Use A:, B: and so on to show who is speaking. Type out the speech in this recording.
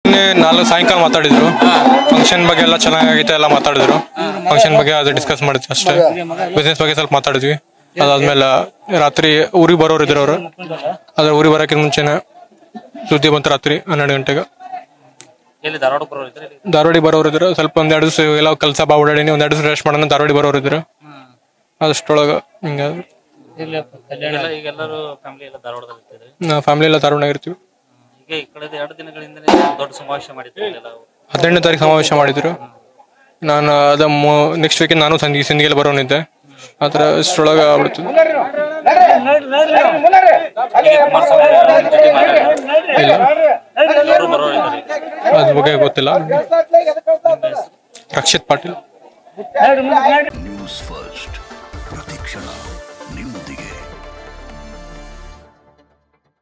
A: ಮೊನ್ನೆ ನಾಲ್ಕು ಸಾಯಂಕಾಲ ಮಾತಾಡಿದ್ರು ಫಂಕ್ಷನ್ ಬಗ್ಗೆ ಎಲ್ಲ ಚೆನ್ನಾಗೈತೆ ಎಲ್ಲ ಮಾತಾಡಿದ್ರು ಫಂಕ್ಷನ್ ಬಗ್ಗೆ ಅದು ಡಿಸ್ಕಸ್ ಮಾಡಿದ್ವಿ ಅಷ್ಟೇ ಬಿಸ್ನೆಸ್ ಬಗ್ಗೆ ಸ್ವಲ್ಪ ಮಾತಾಡಿದ್ವಿ ಅದಾದ್ಮೇಲೆ ರಾತ್ರಿ ಊರಿಗೆ ಬರೋರು ಇದ್ರು ಅವರು ಅದ್ರ ಊರಿಗೆ ಬರೋಕ್ಕಿಂತ ಮುಂಚೆನೆ ಸುದ್ದಿ ಬಂತು ರಾತ್ರಿ ಹನ್ನೆರಡು ಗಂಟೆಗೆ
B: ಎಲ್ಲಿ ಧಾರವಾಡ ಬರೋರು ಇದ್ರೆ
A: ಧಾರವಾಡಿ ಬರೋರು ಇದ್ರು ಸ್ವಲ್ಪ ಒಂದೆರಡು ದಿವಸ ಎಲ್ಲ ಕೆಲಸ ಬಾ ಓಡಾಡಿನಿ ಒಂದೆರಡು ದಿವಸ ರೆಸ್ಟ್ ಮಾಡೋಣ ಧಾರವಾಡಿ ಬರೋರು ಇದ್ರು ಅಷ್ಟೊಳಗೆ ಹಿಂಗೆ
B: ಎಲ್ಲ ಈಗ ಎಲ್ಲರೂ ಫ್ಯಾಮಿಲಿ ಎಲ್ಲ ಧಾರವಾಡದಲ್ಲಿ ಇರ್ತಿದ್ರಿ
A: ನಾವು ಫ್ಯಾಮಿಲಿ ಎಲ್ಲ ಧಾರವಾಡ ಇರ್ತೀವಿ
B: ಈಗ ಈ ಕಳೆದ ಎರಡು ದಿನಗಳಿಂದ ದೊಡ್ಡ ಸಮಾವೇಶ ಮಾಡಿದ್ರು ಇಲ್ಲೆಲ್ಲ
A: ಹದಿನೆಂಟನೇ ತಾರೀಕು ಸಮಾವೇಶ ಮಾಡಿದ್ರು ನಾನು ಅದ ನೆಕ್ಸ್ಟ್ ವೀಕಿಂದ ನಾನು ಸಂದಿ ಸಿಂಧಿಗೆಲ್ಲ ಬರೋನಿದ್ದೆ ಆ ಥರ ಇಷ್ಟರೊಳಗೆ ಆಗ್ಬಿಡ್ತು
B: ಕುಮಾರಸ್ವಾಮಿ ಅವ್ರ ಜೊತೆ ಮಾತಾಡಿದ್ರು.
A: ಇಲ್ಲ
B: ಎಲ್ಲರೂ ಬರೋರು ಇದ್ದಾರೆ
A: ಅದ್ರ ಬಗ್ಗೆ ಗೊತ್ತಿಲ್ಲ ರಕ್ಷಿತ್ ಪಾಟೀಲ್
C: ನ್ಯೂಸ್ ಫಸ್ಟ್ ಪ್ರತಿಕ್ಷಣ